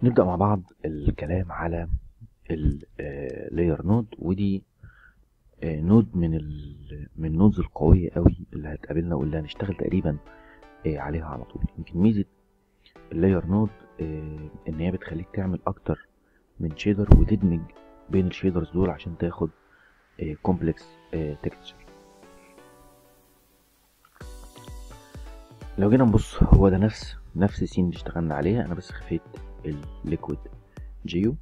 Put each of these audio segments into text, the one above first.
نبدأ مع بعض الكلام على اللاير نود ودي آه، نود من ال من النودز القوية قوي اللي هتقابلنا واللي هنشتغل تقريبا آه، عليها على طول يمكن ميزة اللاير نود آه، ان هي بتخليك تعمل اكتر من شيدر وتدمج بين الشيدرز دول عشان تاخد كومبلكس تكتشر لو جينا نبص هو ده نفس نفس السين اللي اشتغلنا عليها انا بس خفيت الليكويد جيو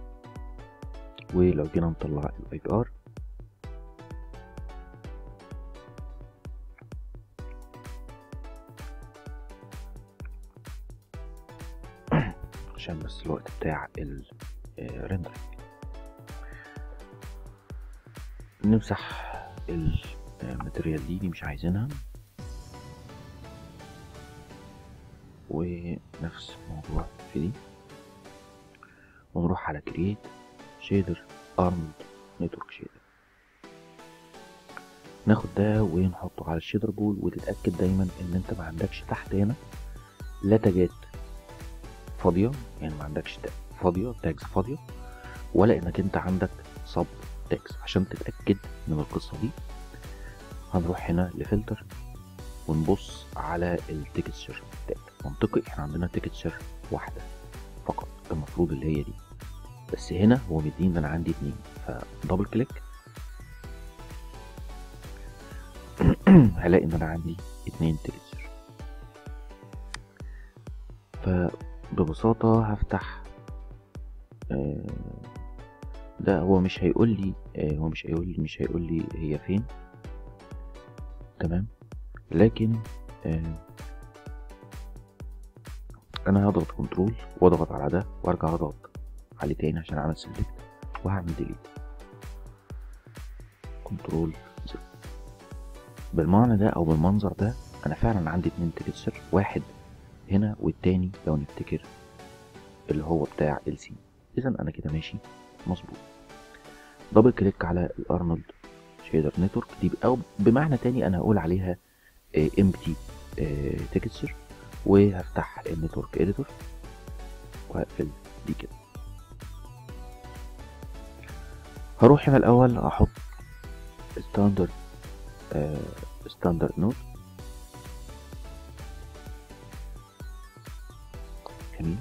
ولو جينا نطلع الاي بي ار عشان بس الوقت بتاع الريندرنج نمسح الماتيريال دي, دي مش عايزينها ونفس الموضوع في دي ونروح على كرييت شيدر ارمد نتورك شيدر ناخد ده ونحطه على الشيدر بول وتتأكد دايما ان انت ما عندكش تحت هنا لا تاجات فاضية يعني ما عندكش فاضية تاجز فاضية ولا انك انت عندك سب تاجز عشان تتأكد من القصة دي هنروح هنا لفلتر ونبص على التكستشر تاج منطقي احنا عندنا تكستشر واحدة فقط المفروض اللي هي دي بس هنا هو مديني ان انا عندي اتنين فدبل كليك هلاقي ان انا عندي اتنين تكستشر فببساطة هفتح آه ده هو مش هيقول لي آه هو مش هيقول لي مش هيقول لي هي فين تمام لكن آه انا هضغط كنترول واضغط على ده وارجع اضغط عليه تاني عشان اعمل سيلكت وهعمل ديليت كنترول زد بالمعنى ده او بالمنظر ده انا فعلا عندي اتنين تكستشر واحد هنا والتاني لو نفتكر اللي هو بتاع السي اذا انا كده ماشي مظبوط دبل كليك على الارنولد شيدر نتورك دي او بمعنى تاني انا هقول عليها امبتي تكستشر وهفتح النتورك اديتور وهقفل دي كده هروح هنا الاول احط ستاندرد ستاندرد نود جميل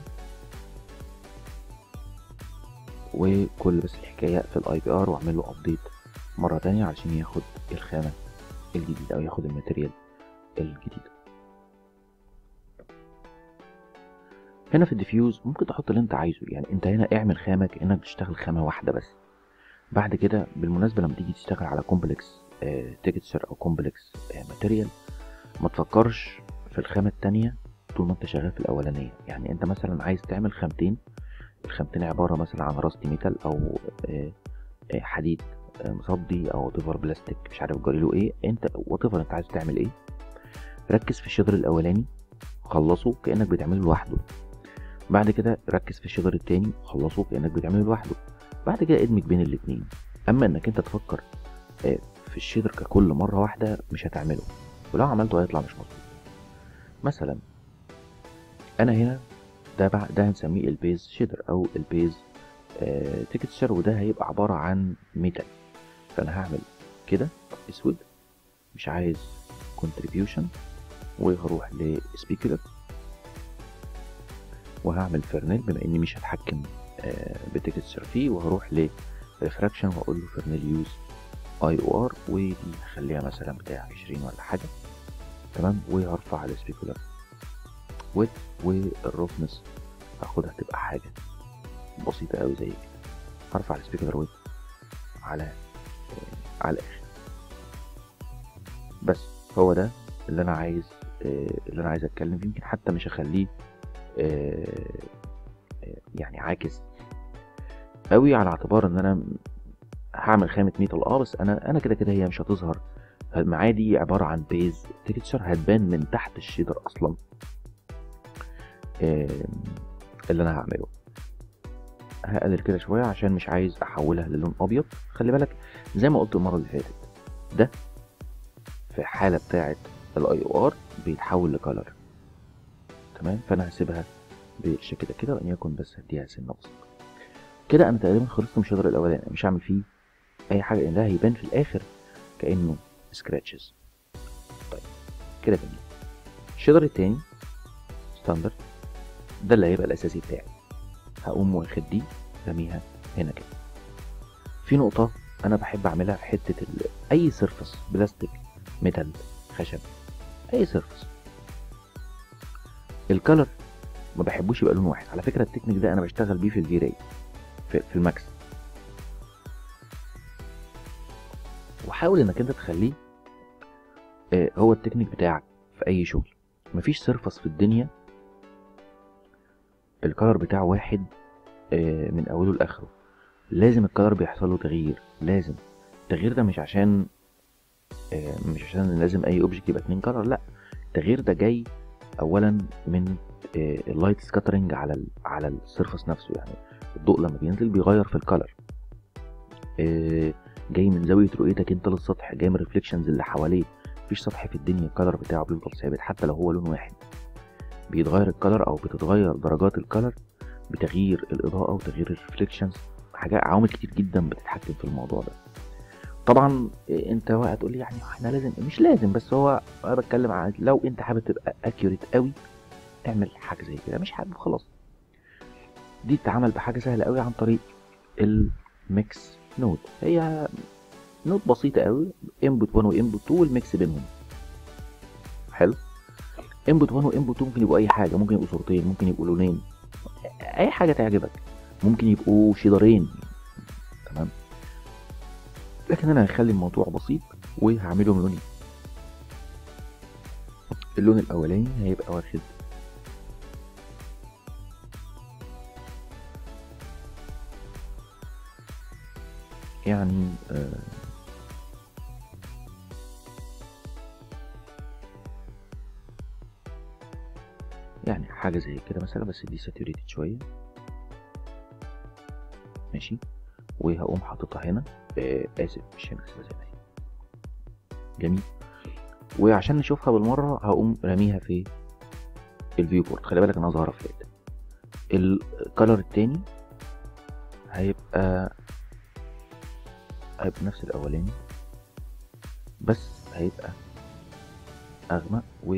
وكل بس الحكاية اقفل اي بي ار واعمل له ابديت مرة تانية علشان ياخد الخامة الجديدة او ياخد الماتيريال الجديدة هنا في الديفيوز ممكن تحط اللي انت عايزه يعني انت هنا اعمل خامة كأنك بتشتغل خامة واحدة بس بعد كده بالمناسبة لما تيجي تشتغل على كومبلكس تكتشر او كومبلكس ماتيريال ما تفكرش في الخامة التانية طول ما انت شغال في الاولانية يعني انت مثلا عايز تعمل خامتين الخامتين عبارة مثلا عن راستي ميتال او آه، آه، حديد آه، مصدي او تفر بلاستيك مش عارف جريله ايه انت وتفر انت عايز تعمل ايه ركز في الشجر الاولاني خلصه كانك بتعمله لوحده بعد كده ركز في الشجر التاني خلصه كانك بتعمله لوحده بعد كده ادمج بين الاتنين اما انك انت تفكر آه، في الشجر ككل مره واحده مش هتعمله ولو عملته هيطلع مش مظبوط مثلا انا هنا ده بع- ده هنسميه البيز شيدر او البيز آه تكتشر وده هيبقى عباره عن ميتال فانا هعمل كده اسود مش عايز كونتريبيوشن وهروح لسبيكولر وهعمل فرنيل بما اني مش هتحكم آه، بتكتشر فيه وهروح لريفراكشن واقول له فرنيل يوز اي او ار ودي هخليها مثلا بتاع 20 ولا حاجه تمام وهرفع السبيكولر ويت والروفنس هاخدها تبقى حاجه بسيطه قوي زي كده هرفع السبيكولر ويت على آه، على الاخر بس هو ده اللي انا عايز آه، اللي انا عايز اتكلم فيه يمكن حتى مش هخليه آه، آه، يعني عاكس قوي على اعتبار ان انا هعمل خامة ميتال اه بس انا انا كده كده هي مش هتظهر المعاه دي عبارة عن بيز تكتشر هتبان من تحت الشيدر اصلا آم، اللي انا هعمله هقلل كده شوية عشان مش عايز احولها للون ابيض خلي بالك زي ما قلت المرة اللي فاتت ده في الحالة بتاعة الاي او ار بيتحول لكالر تمام فانا هسيبها بالشكل ده كده وان يكن بس هديها سنه بسيطه كده انا تقريبا خلصت من الشجر الاولاني مش هعمل فيه اي حاجه لان ده هيبان في الاخر كانه سكراتشز طيب كده جميل الشجر التاني ستاندرد ده اللي هيبقى الاساسي بتاعي هقوم واخد دي رميها هنا كده في نقطة أنا بحب أعملها حتة ال... أي سيرفس بلاستيك ميتال خشب أي سيرفس الكلر ما بحبوش يبقى لون واحد على فكرة التكنيك ده أنا بشتغل بيه في الفيراي في, في الماكس وحاول إنك أنت تخليه آه، هو التكنيك بتاعك في أي شغل مفيش سيرفس في الدنيا الكلر بتاعه واحد آه، من اوله لاخره لازم الكلر بيحصل له تغيير لازم التغيير ده مش عشان آه، مش عشان لازم اي اوبجكت يبقى اتنين كلر لا التغيير ده جاي اولا من اللايت سكاترنج على ال على السيرفس نفسه يعني الضوء لما بينزل بيغير في الكلر آه، جاي من زاويه رؤيتك انت للسطح جاي من الريفليكشنز اللي حواليه مفيش سطح في الدنيا الكلر بتاعه بيفضل ثابت حتى لو هو لون واحد بيتغير الكلر او بتتغير درجات الكلر بتغيير الاضاءه وتغيير الريفليكشنز حاجات عوامل كتير جدا بتتحكم في الموضوع ده طبعا إيه، انت بقى تقول لي يعني احنا لازم مش لازم بس هو انا بتكلم عن لو انت حابب تبقى اكيوريت قوي اعمل حاجه زي كده مش حابب خلاص دي تتعمل بحاجه سهله قوي عن طريق الميكس نود هي نود بسيطه قوي انبوت 1 وانبوت 2 والميكس بينهم حلو انبوت 1 وانبوت 2 ممكن يبقوا اي حاجه ممكن يبقوا صورتين ممكن يبقوا لونين اي حاجه تعجبك ممكن يبقوا شيدرين تمام لكن انا هخلي الموضوع بسيط وهعملهم لونين اللون الاولاني هيبقى واخد يعني آه يعني حاجة زي كده مثلا بس دي ساتوريتد شوية ماشي وهقوم حاططها هنا آه آسف مش هنا سيبها زي ما هي جميل وعشان نشوفها بالمرة هقوم راميها في الفيو بورد خلي بالك انا ظاهرة فلات الكالر التاني هيبقى هيبقى نفس الاولاني بس هيبقى اغمق و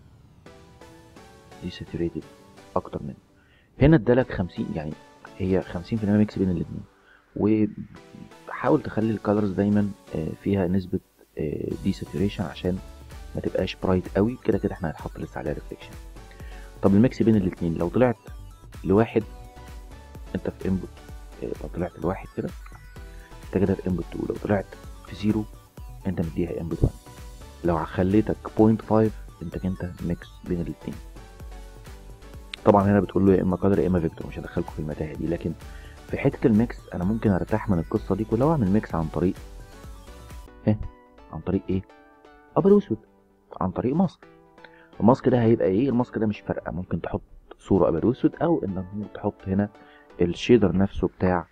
دي ساتوريتد اكتر منه هنا ادالك 50 يعني هي 50% ميكس بين الاتنين وحاول تخلي الكالرز دايما آه، فيها نسبة دي ساتوريشن عشان ما تبقاش برايت قوي كده كده احنا هنحط لسه عليها ريفليكشن طب الميكس بين الاتنين لو طلعت لواحد انت في انبوت لو طلعت لواحد كده انت كده في انبوت 2 لو طلعت في زيرو انت مديها انبوت 1 لو خليتك 0.5 انت انت ميكس بين الاتنين طبعا هنا بتقول له يا اما كادر يا اما فيكتور مش هدخلكم في المتاهه دي لكن في حته الميكس انا ممكن ارتاح من القصه دي كلها واعمل ميكس عن طريق ايه عن طريق ايه ابيض واسود عن طريق ماسك الماسك ده هيبقى ايه الماسك ده مش فارقه ممكن تحط صوره ابيض واسود او انك ممكن تحط هنا الشيدر نفسه بتاع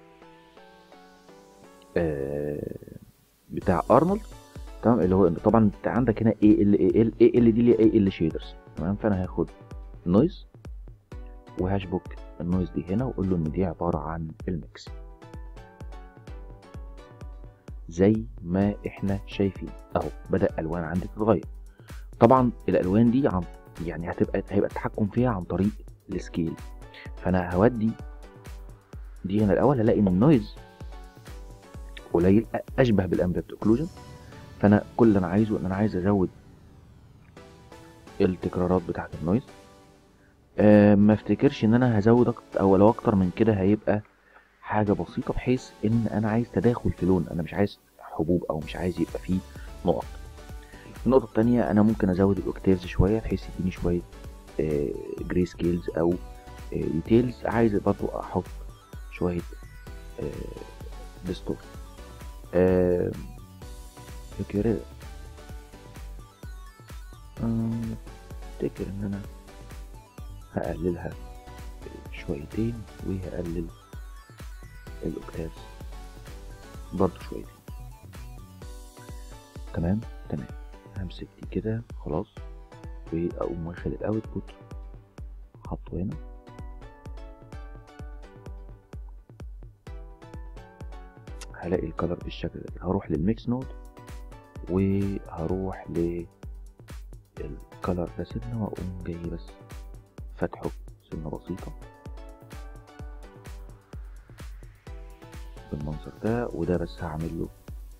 آه بتاع ارنولد تمام اللي هو طبعا انت عندك هنا ايه ال ايه ال ايه ال دي اللي ايه ال شيدرز تمام فانا هاخد نويز وهاشبك النويز دي هنا واقول له ان دي عباره عن الميكس زي ما احنا شايفين اهو بدا الوان عندي تتغير طبعا الالوان دي عن يعني هتبقى هيبقى التحكم فيها عن طريق السكيل فانا هودي دي هنا الاول هلاقي ان النويز قليل اشبه بالامبيرت اوكلوجن فانا كل اللي انا عايزه ان انا عايز ازود التكرارات بتاعه النويز أه ما افتكرش ان انا هزود أكتر او لو اكتر من كده هيبقى حاجة بسيطة بحيث ان انا عايز تداخل في لون انا مش عايز حبوب او مش عايز يبقى فيه نقط النقطة التانية انا ممكن ازود الاوكتافز شوية بحيث يديني شوية آه جري سكيلز او آه ديتيلز عايز برضو احط شوية آه ديستور آه فكرة افتكر ان انا هقللها شويتين وهقلل الاوكتاف برضو شويتين تمام تمام همسك دي كده خلاص واقوم واخد الاوتبوت حاطه هنا هلاقي الكلر بالشكل ده هروح للميكس نود وهروح ل الكلر ده سنة واقوم جاي بس فاتحه سنة بسيطة بالمنظر ده وده بس هعمل له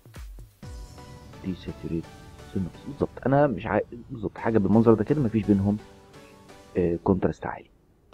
دي ساتوريت سنة بس بالظبط انا مش عايز بالظبط حاجة بالمنظر ده كده مفيش بينهم آه كونتراست عالي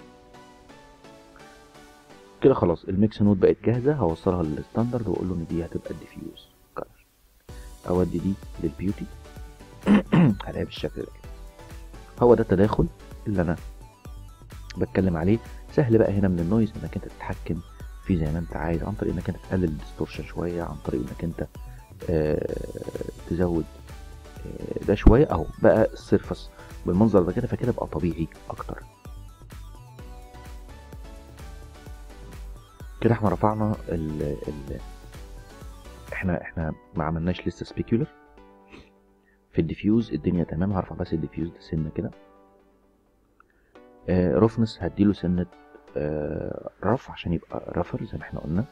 كده خلاص الميكس نود بقت جاهزة هوصلها للستاندرد واقول له ان دي هتبقى الديفيوز كلر اودي دي للبيوتي هلاقيها بالشكل ده كده هو ده التداخل اللي انا بتكلم عليه سهل بقى هنا من النويز انك انت تتحكم فيه زي ما انت عايز عن طريق انك انت تقلل الديستورشن شويه عن طريق انك انت آه تزود آه ده شويه اهو بقى السيرفس بالمنظر ده كده فكده بقى طبيعي اكتر كده احنا رفعنا ال ال احنا احنا ما عملناش لسه سبيكيولر في الديفيوز الدنيا تمام هرفع بس الديفيوز ده سنه كده آه رفنس هديله سنة آه رف عشان يبقى رفر زي ما احنا قلنا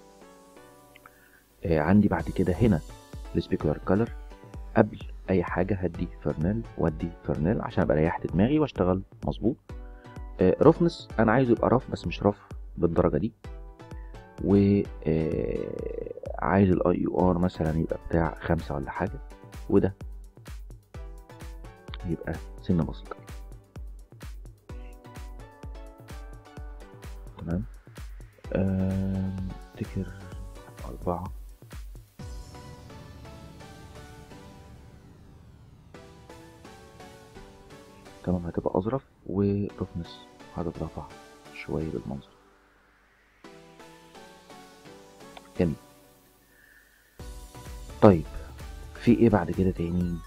آه عندي بعد كده هنا السبيكولار كولر قبل اي حاجة هدي فرنال وادي فرنال عشان ابقى ريحت دماغي واشتغل مظبوط آه رفنس انا عايزه يبقى رف بس مش رف بالدرجة دي و آه عايز الاي يو ار مثلا يبقى بتاع خمسة ولا حاجة وده يبقى سنة بسيطة تمام افتكر أربعة تمام هتبقى أظرف ورفنس هتترفع شوية بالمنظر جميل طيب في ايه بعد كده تاني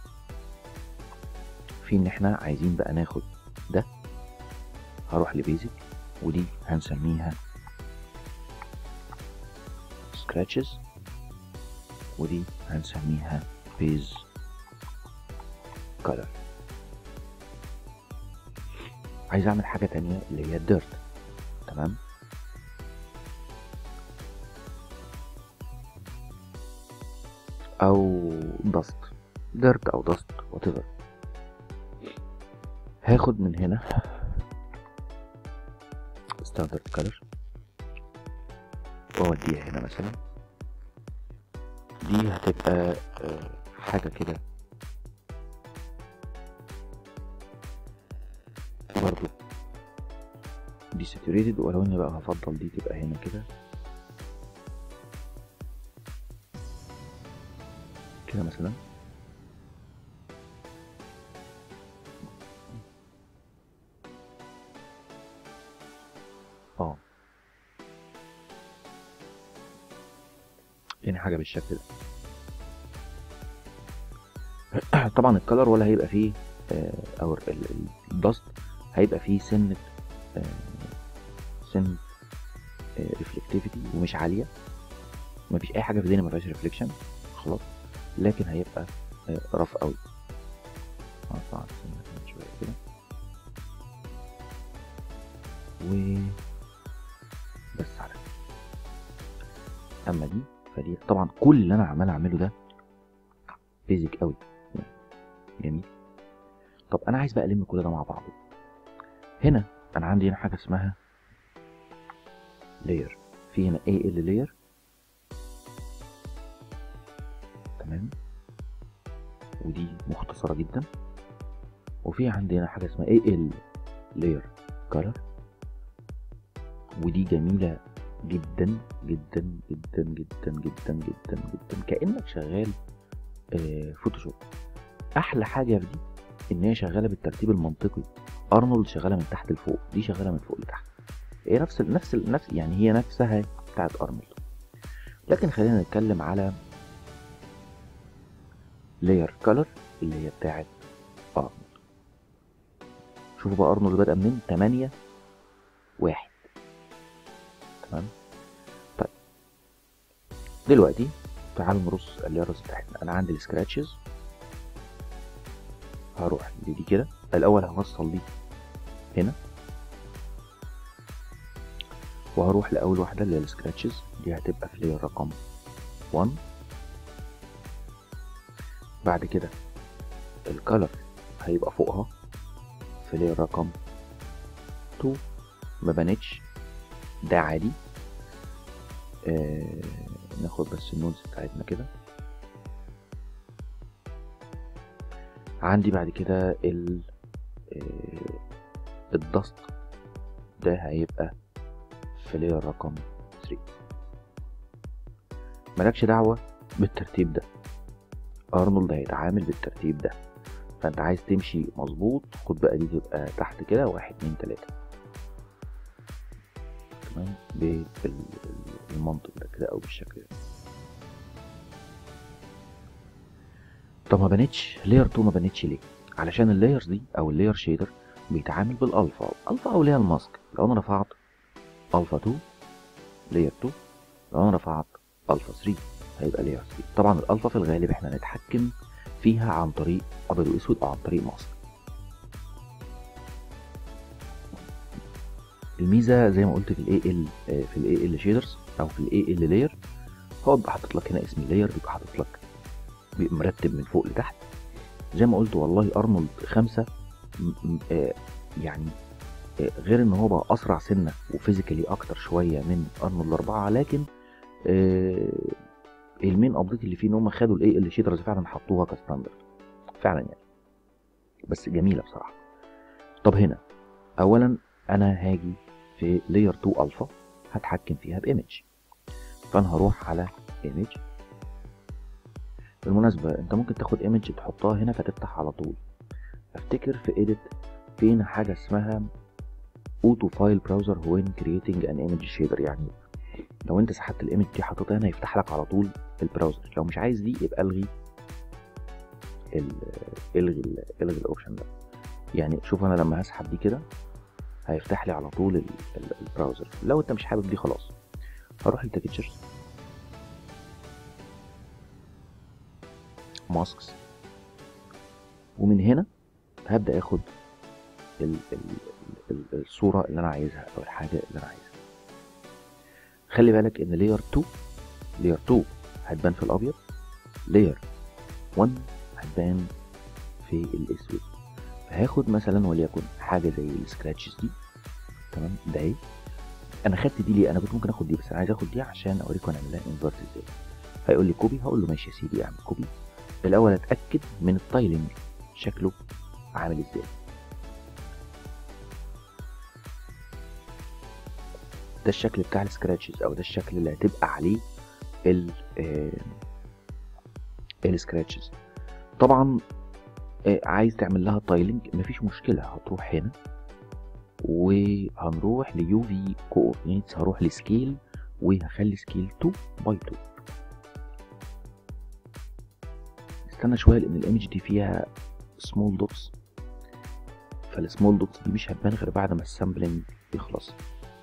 في ان احنا عايزين بقى ناخد ده هروح لبيزك ودي هنسميها سكراتشز ودي هنسميها بيز كولر عايز اعمل حاجة تانية اللي هي الديرت تمام او دست ديرت او دست whatever هاخد من هنا ستاندرد كلر واوديها هنا مثلا دي هتبقى حاجة كده برضو دي ساتوريتد ولو اني بقى هفضل دي تبقى هنا كده كده مثلا اه يعني حاجة بالشكل ده طبعا الكلر ولا هيبقى فيه آه او الدست هيبقى فيه سنة آه سن ريفلكتيفيتي ومش عالية مفيش اي حاجة في الدنيا مفيهاش ريفليكشن خلاص لكن هيبقى آه رف قوي هرفع السنة شوية كده و بس على اما دي فدي طبعا كل اللي انا عمال اعمله ده بيزك قوي جميل طب انا عايز بقى الم كل ده مع بعضه هنا انا عندي هنا حاجه اسمها لاير في هنا اي ال لاير تمام ودي مختصره جدا وفي عندي هنا حاجه اسمها اي ال لاير كولر ودي جميله جدا جدا جدا جدا جدا جدا جدا كانك شغال آه فوتوشوب احلى حاجه في دي ان هي شغاله بالترتيب المنطقي ارنولد شغاله من تحت لفوق دي شغاله من فوق لتحت هي نفس ال نفس ال نفس يعني هي نفسها بتاعت ارنولد لكن خلينا نتكلم على لاير كولر اللي هي بتاعت ارنولد شوفوا بقى ارنولد بادئه منين 8 واحد تمام طيب دلوقتي تعالوا نرص اللايرز بتاعتنا انا عندي السكراتشز هروح لدي كده الاول هوصل دي هنا وهروح لاول واحده اللي هي السكراتشز دي هتبقى في لاير رقم 1 بعد كده الكالر هيبقى فوقها في layer رقم 2 ما بانتش ده عادي آه ناخد بس النودز بتاعتنا كده عندي بعد كده ال آه الدست ده هيبقى في layer رقم 3 مالكش دعوة بالترتيب ده ارنولد هيتعامل بالترتيب ده فانت عايز تمشي مظبوط خد بقى دي تبقى تحت كده واحد اتنين تلاتة تمام بالمنطق ده كده او بالشكل ده طب ما بنتش لاير 2 ما بنتش ليه علشان اللايرز دي او اللاير شيدر بيتعامل بالالفا الفا او اللي هي الماسك لو انا رفعت الفا 2 لاير 2 لو انا رفعت الفا 3 هيبقى لاير 3 طبعا الالفا في الغالب احنا نتحكم فيها عن طريق ابيض واسود او عن طريق ماسك الميزه زي ما قلت في الاي ال في الاي ال شيدرز او في الاي ال لاير هو بيبقى حاطط لك هنا اسم اللاير بيبقى حاطط لك بيبقى مرتب من فوق لتحت زي ما قلت والله ارنولد خمسة آه يعني آه غير ان هو بقى اسرع سنه وفيزيكالي اكتر شويه من ارنولد اربعة لكن آه المين ابديت اللي فيه ان هم خدوا الاي ال شيدرز فعلا حطوها كستاندرد فعلا يعني بس جميله بصراحه طب هنا اولا انا هاجي في لاير 2 الفا هتحكم فيها بايمج فانا هروح على ايمج بالمناسبة انت ممكن تاخد ايمج تحطها هنا فتفتح على طول افتكر في ايديت فينا حاجة اسمها اوتو فايل براوزر وين كرييتنج ان ايمج شيدر يعني لو انت سحبت الايمج دي حطيتها هنا يفتح لك على طول البراوزر لو مش عايز دي يبقى الغي ال الغي ال الغي الاوبشن ده يعني شوف انا لما هسحب دي كده هيفتح لي على طول البراوزر لو انت مش حابب دي خلاص هروح لتكتشرز ماسكس ومن هنا هبدا اخد ال ال ال الصوره اللي انا عايزها او الحاجه اللي انا عايزها خلي بالك ان لاير 2 لاير 2 هتبان في الابيض لاير 1 هتبان في الاسود هاخد مثلا وليكن حاجه زي السكراتشز دي تمام ده اهي انا خدت دي ليه انا كنت ممكن اخد دي بس انا عايز اخد دي عشان اوريكم هنعملها انفرت ازاي هيقول لي كوبي هقول له ماشي يا سيدي اعمل كوبي الاول اتاكد من التايلنج شكله عامل ازاي ده الشكل بتاع السكراتشز او ده الشكل اللي هتبقى عليه ال السكراتشز طبعا عايز تعمل لها تايلنج مفيش مشكله هتروح هنا وهنروح ليو في كوردينيتس هروح لسكيل وهخلي سكيل 2 باي 2 استنى شويه لان الايمج دي فيها سمول دوتس فالسمول دوتس دي مش هتبان غير بعد ما السامبلنج يخلص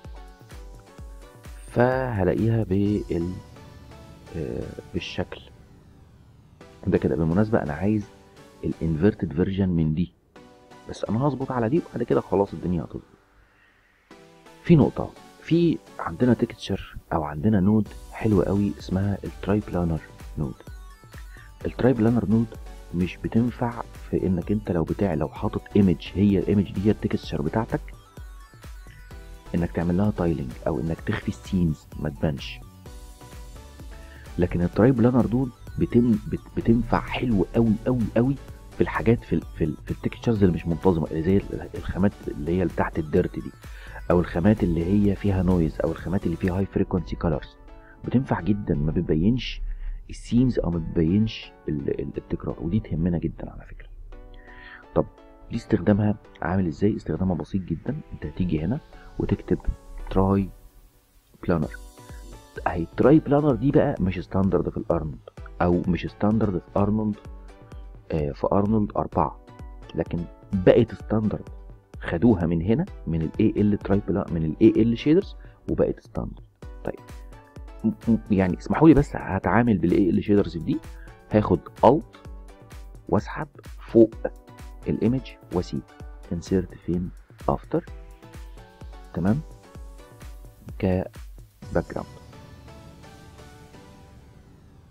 فهلاقيها بال بالشكل ده كده بالمناسبه انا عايز الانفيرتد فيرجن من دي بس انا هظبط على دي وبعد كده خلاص الدنيا هتظبط في نقطه في عندنا تكتشر او عندنا نود حلوه قوي اسمها التراي بلانر نود التراي بلانر نود مش بتنفع في انك انت لو بتاع لو حاطط ايمج هي الايمج دي هي التكستشر بتاعتك انك تعمل لها تايلنج او انك تخفي السينز ما تبانش لكن التراي بلانر دول بتم بت بتنفع حلو قوي قوي قوي في الحاجات في ال في, ال في التكستشرز اللي مش منتظمه اللي زي الخامات اللي هي بتاعت الديرت دي او الخامات اللي هي فيها نويز او الخامات اللي فيها هاي فريكونسي كولرز بتنفع جدا ما بتبينش السينز او ما بتبينش التكرار ودي تهمنا جدا على فكره طب دي استخدامها عامل ازاي استخدامها بسيط جدا انت هتيجي هنا وتكتب تراي بلانر اهي تراي بلانر دي بقى مش ستاندرد في الارنولد او مش ستاندرد في ارنولد آه في ارنولد أربعة لكن بقت ستاندرد خدوها من هنا من الاي ال تراي من الاي ال شيدرز وبقت ستاندرد طيب يعني اسمحوا لي بس هتعامل بالاي ال شيدرز دي هاخد الت واسحب فوق الايمج واسيب انسيرت فين افتر تمام كباك جراوند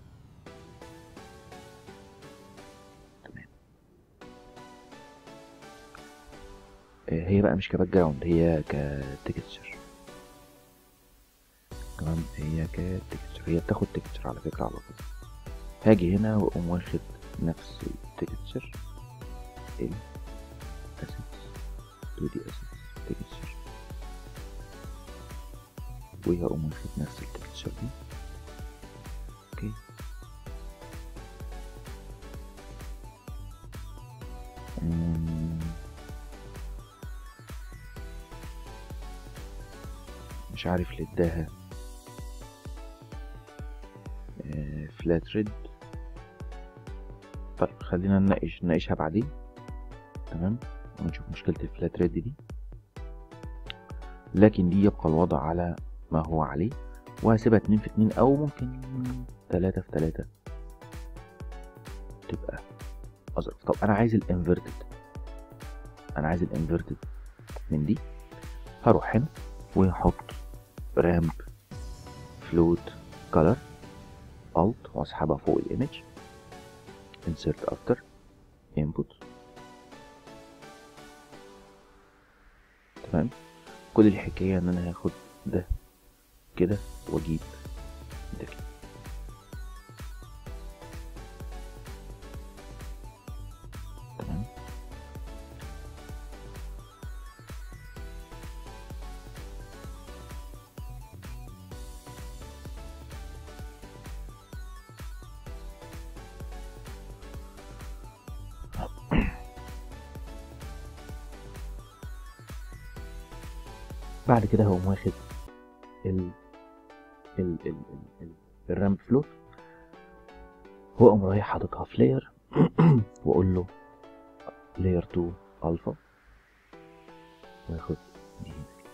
آه، هي بقى مش كباك جراوند هي كتكستشر تمام هي كتكستشر هي بتاخد تكستشر على فكرة على طول هاجي هنا واقوم واخد نفس التكستشر ال assets 2D assets texture وهقوم واخد نفس التكستشر دي اوكي أمم. مش عارف اللي اداها فلات ريد طيب خلينا نناقش نناقشها بعدين تمام ونشوف مشكلة الفلات ريد دي لكن دي يبقى الوضع على ما هو عليه وهسيبها اتنين في اتنين او ممكن تلاتة في تلاتة تبقى اظرف طب انا عايز الانفيرتد انا عايز الانفيرتد من دي هروح هنا وهحط رامب فلوت كولر alt واسحبها فوق الايمج insert after input تمام كل الحكاية ان انا هاخد ده كده واجيب ده كده تمام بعد كده هقوم واخد ال ال ال ال ال الرامب فلوت واقوم رايح حاططها في لاير واقول له لاير 2 الفا واخد دي هنا كده.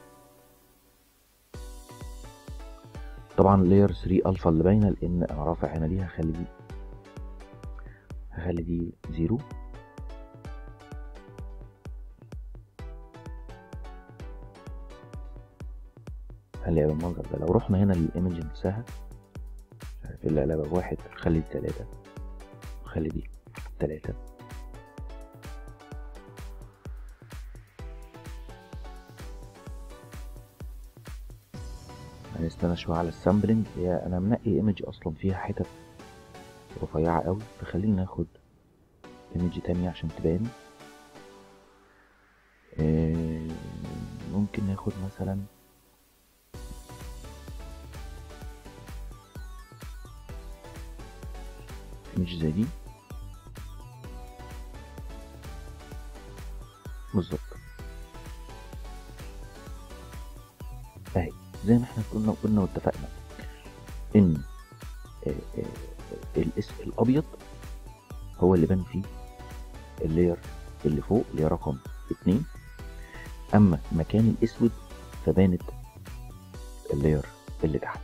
طبعا لاير 3 الفا اللي باينه لان انا رافع هنا دي هخلي دي هخلي دي زيرو هنلاقيها بالمنظر ده لو رحنا هنا للايمج نفسها مش عارف ايه اللي قلبها بواحد خلي دي تلاتة خلي دي تلاتة هنستنى شوية على السامبلنج هي انا منقي ايمج اصلا فيها حتت رفيعة قوي فخلينا ناخد ايمج تانية عشان تبان آه، ممكن ناخد مثلا مش زي دي بالظبط اهي زي ما احنا قلنا قلنا واتفقنا ان آه، آه، الاس الابيض هو اللي بان فيه اللاير اللي فوق اللي هي رقم اتنين اما مكان الاسود فبانت اللاير اللي تحت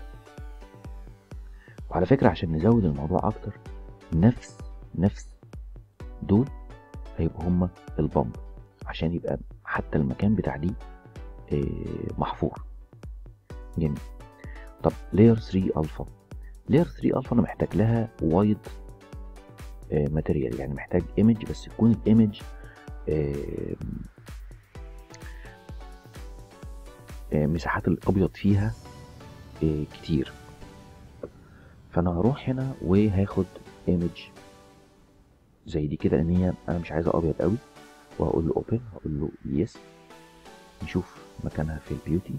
وعلى فكرة عشان نزود الموضوع اكتر نفس نفس دول هيبقوا هما البامب عشان يبقى حتى المكان بتاع دي آه، محفور جميل طب لاير 3 الفا لاير 3 الفا انا محتاج لها وايد ماتيريال يعني محتاج ايمج بس يكون الايمج مساحات الابيض فيها آه، كتير فانا هروح هنا وهاخد ايمج زي دي كده لان هي انا مش عايزها ابيض قوي وهقول له اوبن هقول له يس نشوف مكانها في البيوتي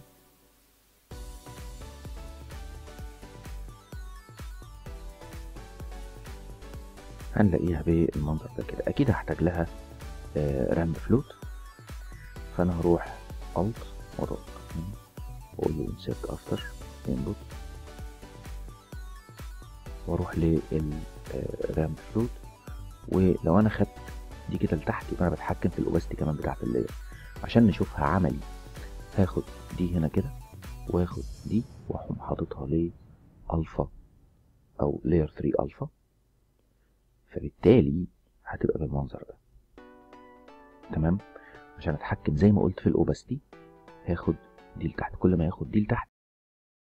هنلاقيها بالمنظر ده كده اكيد هحتاج لها رامب فلوت فانا هروح الت واضغط واقول له insert after input واروح للرامب فلوت ولو انا خدت دي كده لتحت يبقى انا بتحكم في الاوباستي كمان بتاعت اللاير عشان نشوفها عملي هاخد دي هنا كده واخد دي واقوم حاططها ل الفا او لاير 3 الفا فبالتالي هتبقى بالمنظر ده تمام عشان اتحكم زي ما قلت في الاوباستي هاخد دي لتحت كل ما ياخد دي لتحت